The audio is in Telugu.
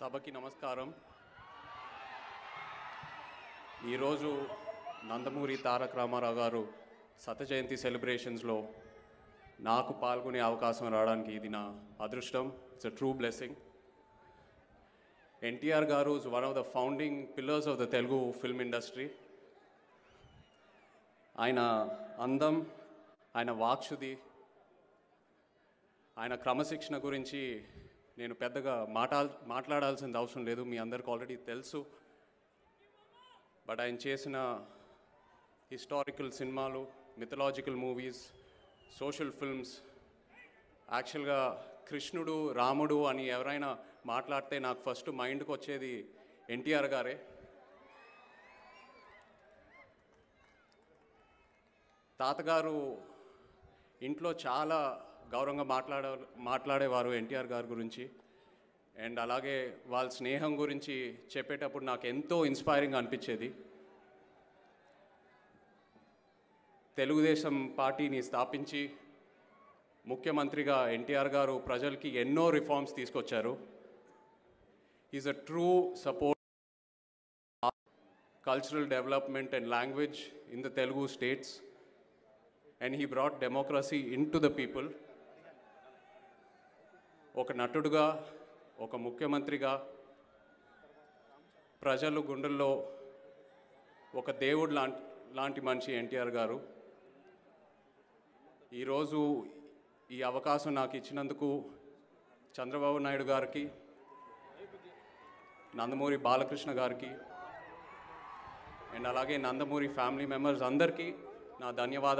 సభకి నమస్కారం ఈరోజు నందమూరి తారక రామారావు గారు శత జయంతి సెలబ్రేషన్స్లో నాకు పాల్గొనే అవకాశం రావడానికి ఇది నా అదృష్టం it's a true blessing NTR garu is one of the founding pillars of the Telugu film industry ఆయన అందం ఆయన వాక్శుది ఆయన క్రమశిక్షణ గురించి నేను పెద్దగా మాట్లాల్ మాట్లాడాల్సిన అవసరం లేదు మీ అందరికి ఆల్రెడీ తెలుసు బట్ ఆయన చేసిన హిస్టారికల్ సినిమాలు మిథలాజికల్ మూవీస్ సోషల్ ఫిల్మ్స్ యాక్చువల్గా కృష్ణుడు రాముడు అని ఎవరైనా మాట్లాడితే నాకు ఫస్ట్ మైండ్కి వచ్చేది ఎన్టీఆర్ గారే తాతగారు ఇంట్లో చాలా గౌరవంగా మాట్లాడ మాట్లాడేవారు ఎన్టీఆర్ గారి గురించి అండ్ అలాగే వాళ్ళ స్నేహం గురించి చెప్పేటప్పుడు నాకు ఎంతో ఇన్స్పైరింగ్ అనిపించేది తెలుగుదేశం పార్టీని స్థాపించి ముఖ్యమంత్రిగా ఎన్టీఆర్ గారు ప్రజలకి ఎన్నో రిఫార్మ్స్ తీసుకొచ్చారు is a true support cultural development and language in the Telugu states, and he brought democracy into the people. ఒక నటుడుగా ఒక ముఖ్యమంత్రిగా ప్రజలు గుండెల్లో ఒక దేవుడు లాంటి లాంటి మనిషి ఎన్టీఆర్ గారు ఈరోజు ఈ అవకాశం నాకు ఇచ్చినందుకు చంద్రబాబు నాయుడు గారికి నందమూరి బాలకృష్ణ గారికి అండ్ అలాగే నందమూరి ఫ్యామిలీ మెంబర్స్ అందరికీ నా ధన్యవాదాలు